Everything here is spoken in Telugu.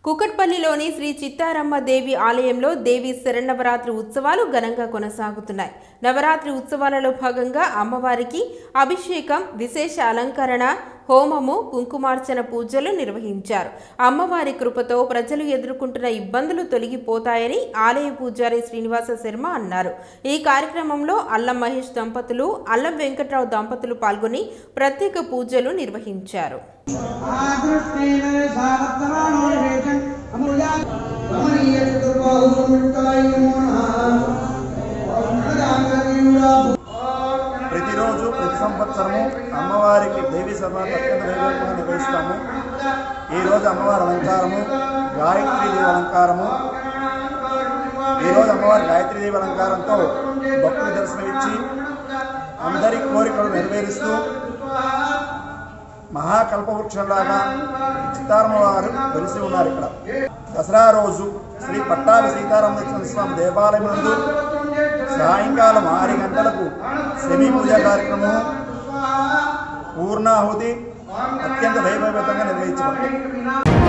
కుకట్పల్లిలోని శ్రీ చిత్తారమ్మ దేవి ఆలయంలో దేవి శరణవరాత్రి ఉత్సవాలు ఘనంగా కొనసాగుతున్నాయి నవరాత్రి ఉత్సవాలలో భాగంగా అమ్మవారికి అభిషేకం విశేష అలంకరణ హోమము కుంకుమార్చన పూజలు నిర్వహించారు అమ్మవారి కృపతో ప్రజలు ఎదుర్కొంటున్న ఇబ్బందులు తొలగిపోతాయని ఆలయ పూజారి శ్రీనివాస శర్మ అన్నారు ఈ కార్యక్రమంలో అల్లం మహేష్ దంపతులు అల్లం వెంకట్రావు దంపతులు పాల్గొని ప్రత్యేక పూజలు నిర్వహించారు ఆదృష్టేన సావత్తమానో నివేశం అమూల్యా రమణీయ చతుర్బాహుముక్తాయ నమో నమః ప్రతిరోజు ప్రతి సంవత్సరము అమ్మవారికి దేవి సభను అత్యంత వైభవంగా నిర్వహిస్తాము ఈరోజు అమ్మవారి అలంకారము గాయత్రీదేవి అలంకారము ఈరోజు అమ్మవారి గాయత్రీదేవి అలంకారంతో భక్తులు దర్శనమిచ్చి అందరి కోరికలు నెరవేరుస్తూ మహాకల్పవృక్షంలాగా చిత్తారమ్మ వారు వెలిసి ఉన్నారు ఇక్కడ దసరా రోజు శ్రీ పట్టాభి సీతారామచంద్ర స్వామి దేవాలయం నందు సాయంకాలం ఆరు గంటలకు సెమీ పూజా కార్యక్రమం పూర్ణాహుతి అత్యంత వైభవంతంగా నిర్వహించబడింది